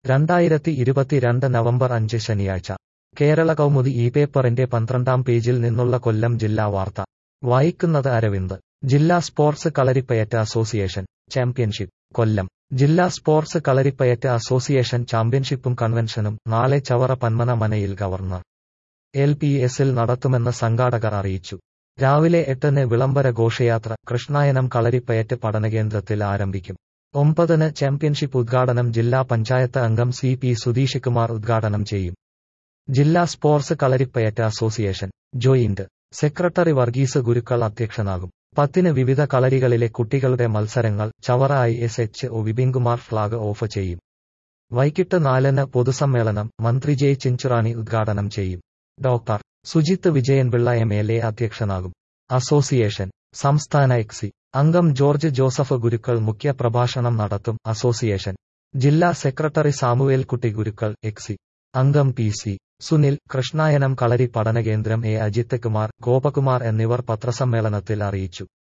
രണ്ടായിരത്തി ഇരുപത്തിരണ്ട് നവംബർ അഞ്ച് ശനിയാഴ്ച കേരള കൗമുദി ഈ പേപ്പറിന്റെ പന്ത്രണ്ടാം പേജിൽ നിന്നുള്ള കൊല്ലം ജില്ലാ വാർത്ത വായിക്കുന്നത് അരവിന്ദ് ജില്ലാ sports Kalaripayattu association championship Kollam ജില്ലാ സ്പോർട്സ് കളരിപ്പയറ്റ് അസോസിയേഷൻ ചാമ്പ്യൻഷിപ്പും കൺവെൻഷനും നാളെ ചവറ പന്മന മനയിൽ ഗവർണർ എൽ പി എസിൽ നടത്തുമെന്ന് സംഘാടകർ അറിയിച്ചു രാവിലെ എട്ടിന് വിളംബര ഘോഷയാത്ര കൃഷ്ണായനം കളരിപ്പയറ്റ് പഠനകേന്ദ്രത്തിൽ ആരംഭിക്കും ഒമ്പതിന് ചാമ്പ്യൻഷിപ്പ് ഉദ്ഘാടനം ജില്ലാ പഞ്ചായത്ത് അംഗം സി പി സുധീഷ് കുമാർ ഉദ്ഘാടനം ചെയ്യും ജില്ലാ sports Kalaripayattu association joint secretary Varghese Gurukkal അധ്യക്ഷനാകും പത്തിന് വിവിധ കളരികളിലെ കുട്ടികളുടെ മത്സരങ്ങൾ Chavara I S H O Vipinkumar flag off ചെയ്യും വൈകിട്ട് നാലിന് പൊതുസമ്മേളനം മന്ത്രി ജെ ചിഞ്ചുറാണി ഉദ്ഘാടനം ചെയ്യും doctor Sujith Vijayanpillai M L A അധ്യക്ഷനാകും അസോസിയേഷൻ സംസ്ഥാന എക്സി അംഗം ജോർജ് ജോസഫ് ഗുരുക്കൾ മുഖ്യ പ്രഭാഷണം നടത്തും അസോസിയേഷൻ ജില്ലാ സെക്രട്ടറി സാമുവേൽ കുട്ടി ഗുരുക്കൾ എക്സി അംഗം പി സി സുനിൽ കൃഷ്ണായനം കളരി പഠനകേന്ദ്രം എ അജിത് കുമാർ ഗോപകുമാർ എന്നിവർ പത്രസമ്മേളനത്തിൽ അറിയിച്ചു